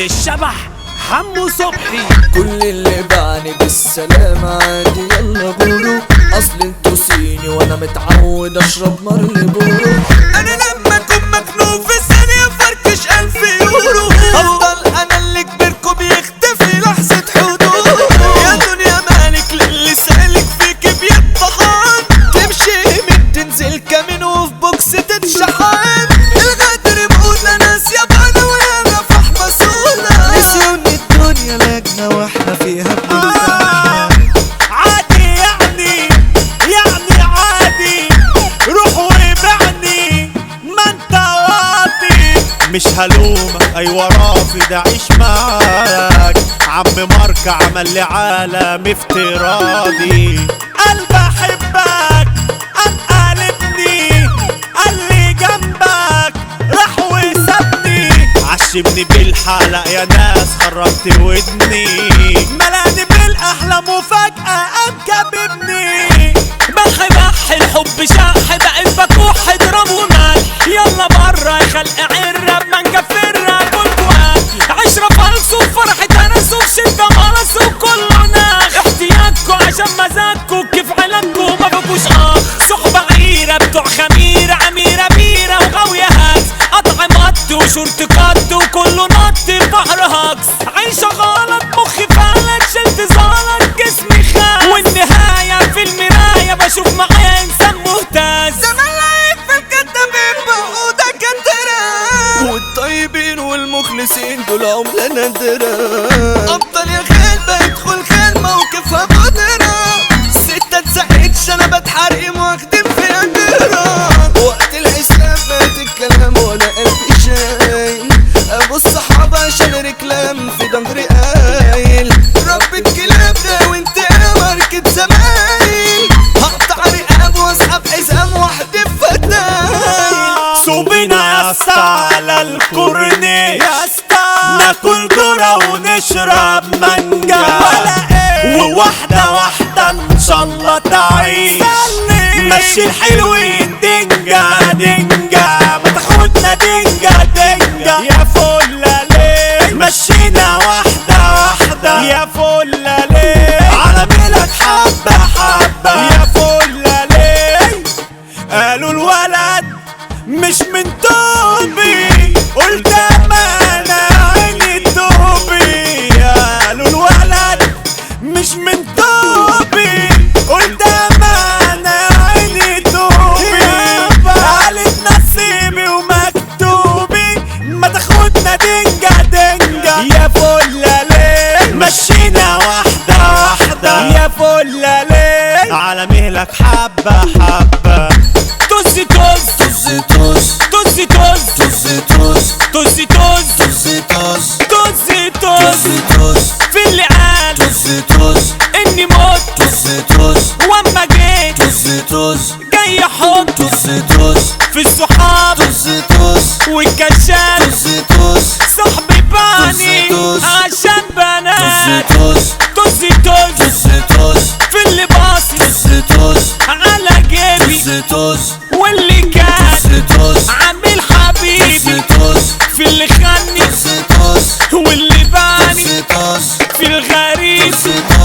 الشبح حمو صبحي كل اللي بعني بالسلامة عادي يلا بورو اصل انتوا صيني وانا متعود اشرب مر بورو انا لما اكون مخنوق في ثانية فركش الف يورو افضل انا اللي كبركوا بيختفي لحظة حضور يا دنيا مالك للي سالك فيك بيطحن تمشي من تنزل كمين وفي بوكس تتشحن الغدر موت ناس يابانا وانا فح مسؤولة نسيون الدنيا لجنة واحنا فيها بنرتاح عادي يعني يعني عادي روح وبعني ما انت واطي مش هلومك ايوه رافض اعيش معاك عم ماركة عمل لي عالم افتراضي قلب احبك قام قلبني قال لي جنبك راح وسابني عشمني بالحلق يا ناس خربت ودني ملاني بالاحلام وفجأة قام كاببني بخي بحي الحب شح بقيت بكح درام ومال يلا برا يا خلق عرة بمانجا فرة كل عشرة فلس وفرحة تنس وشدة ملس وكله ناخ احتياجكوا عشان مزاجكوا كيف علاجكوا ما بكوش اه صحبة عيرة بتوع خميرة عميرة بيرة وغاوية هاكس قطع مط وشورت كات وكله نط في بحر هاكس عايشة غلط مخي فعلك شلت زلط جسمي خاف والنهاية في المراية بشوف معايا انسان مهتز زمان لقيت في الكدابين بقوا دكاترة والطيبين والمخلصين دول عملة نادرة أبطال يا خال بدخل خال موقفها بقدرة ستة اتسقتش أنا بتحرقم واخدم في قدرة وقت الإسلام فات الكلام وأنا قلبي شايل أبو الصحابة عشان ركلام في ظهري قايل ربة كلاب ده وانت ماركة زمايل هقطع رقاب واسحب حزام واحدة فتايل صوبنا يا اسطى على الكورنيش يا اسطى ناكل ذرة ونشرب مانجا وواحدة واحدة ان شاء الله تعيش مشي الحلوين دنجا دنجا ما تاخدنا دنجا دنجا يا فلة ليه مشينا واحدة واحدة يا فلة ليه على ملك حبة حبة يا فلة ليه قالوا الولد مش من توبي قلت اما انا عيني توبي قالوا الولد مش من توبي قلت اما انا عيني توبي قالت نصيبي ومكتوبي ما تاخدنا دنجا دنجا يا فلة ليه مشينا واحدة واحدة يا فلة ليه على مهلك حبة حبة توزي توز توز توز توزي توز توز توز توزي توز توز توز توزي توز توز في اللي قال توز توز اني موت توز توز واما جيت توز توز جاي احط توز توز في الصحاب توز توز والكشاف توز توز صاحبي باني توز توز. عشان بنات توز توزي توز توز توز في اللي باصص توز توز على جيبي توز توز واللي كان توز توز عامل حبيبي توز توز في اللي خاني توز توز واللي باني توز في الغريب توز